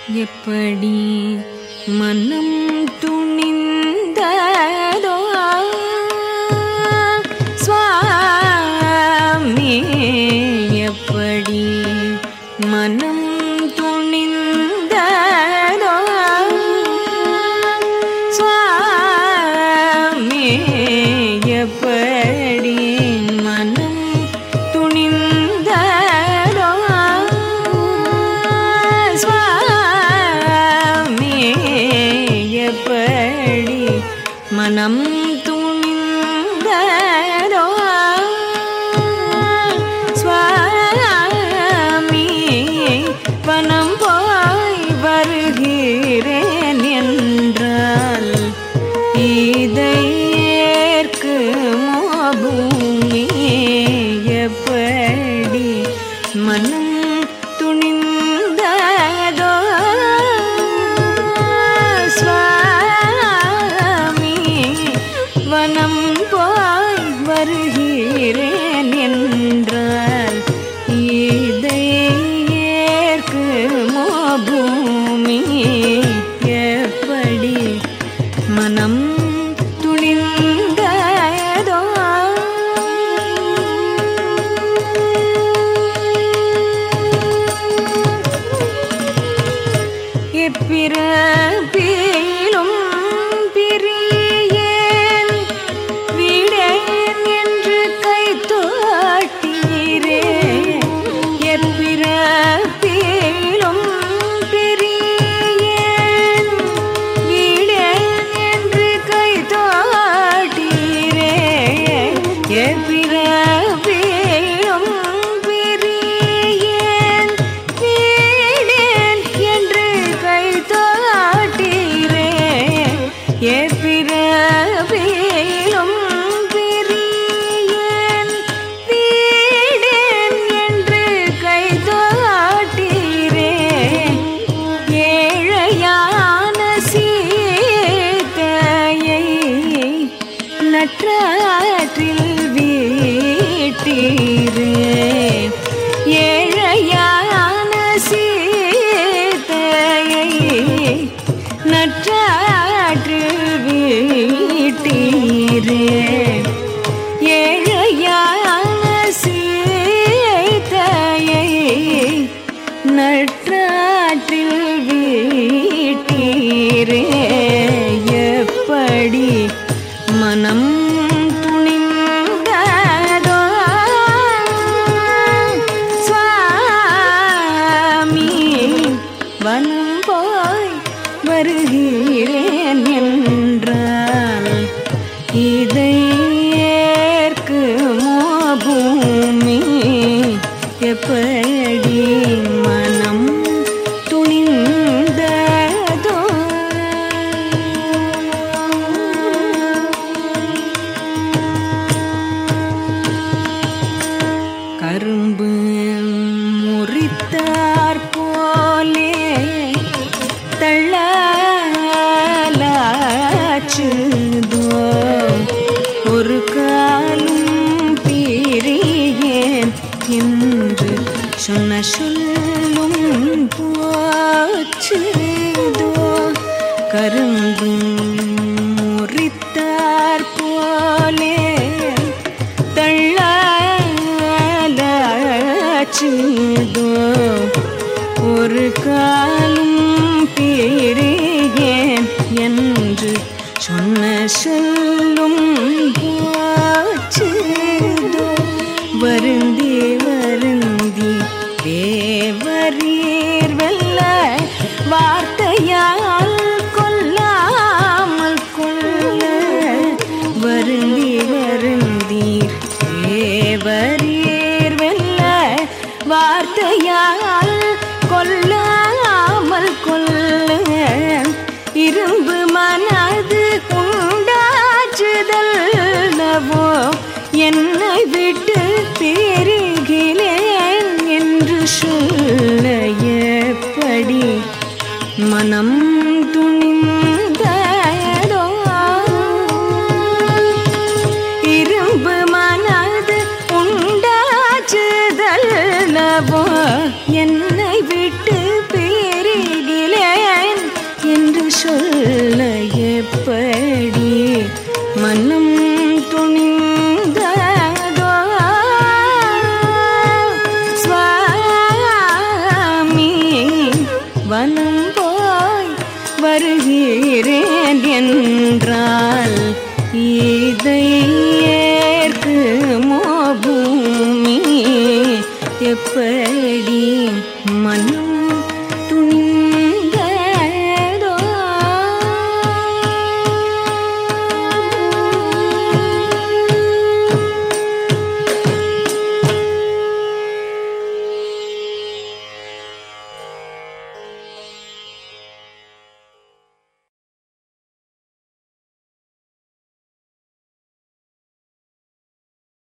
எப்படி மனம் துணிந்ததோ சுவாமி எப்படி மனம் துணிந்ததோ சுவாமி எப்படி மனம் துணிந்ததோ சுவாமி எப்படி மனம் துணிந்ததோ சுவாமி வனம் போய் வருகிறேன் என்றால் இதை ஏற்குமோ பூமி எப்படி மனம் துணிந்ததோ சுவாமி வனம் போய் வருகிறேன் என்றால் இதை ஏற்குமோ பூமி எப்படி மனம் துணிந்ததோ எப்பிறப்பிலும் பிரியேன் விடேன் என்று கை தோட்டீரே எப்பிறப்பிலும் பிரியேன் விடேன் என்று கை தோட்டீரே எப்பிறப்பிலும் பிரியேன் வீடேன் என்று கை தோட்டீரே எப்பிறப்பிலும் பிரியேன் வீடேன் என்று கை தோட்டீரே ஏழையான சீதையை நற்றாற்றில் வீட்டீரே ஏழையான சீதையை நற்றாற்றில் வீட்டீரே ஏழையான சீதையை நற்றாற்றில் வீட்டீரே எப்படி மனம் துணிந்ததோ சுவாமி வனம் போய் வருகிறேன் என்றால் இதை ஏற்குமோ பூமி எப்படி மனம் துணிந்ததோ கரும்பு முறித்தார் போலே தள்ளாச்சுதோ ஒரு காலும் பிரியேன் என்று சொன்ன சொல்லும் போச்சுதோ கரும்பு முறித்தார் போலே தள்ளாச்சுதோ ஒரு காலும் பிரியேன் என்று சொன்ன சொல்லும் போச்சுதோ வருந்தி வருந்தி தேவரீர் வெல்ல வார்த்தையால் கொல்லாமல் கொள்ள வருந்தி வருந்தீர் தேவரீர் வெல்ல வார்த்தையால் கொல்லாமல் கொள்ள இரும்பு மனது உண்டாச்சுதல் நவோ என்னை விட்டு பெருகிலேன் என்று சொல்ல எப்படி மனம் துணிந்ததோ இரும்பு மனது உண்டாச்சுதல் நவோ என்னை விட்டு பெருகிலே சொல்ல எப்படி மனம் துணிந்ததோ சுவாமி வனம் போய் வருகிறேன் என்றால் இதை ஏற்குமோ பூமி எப்படி மனம்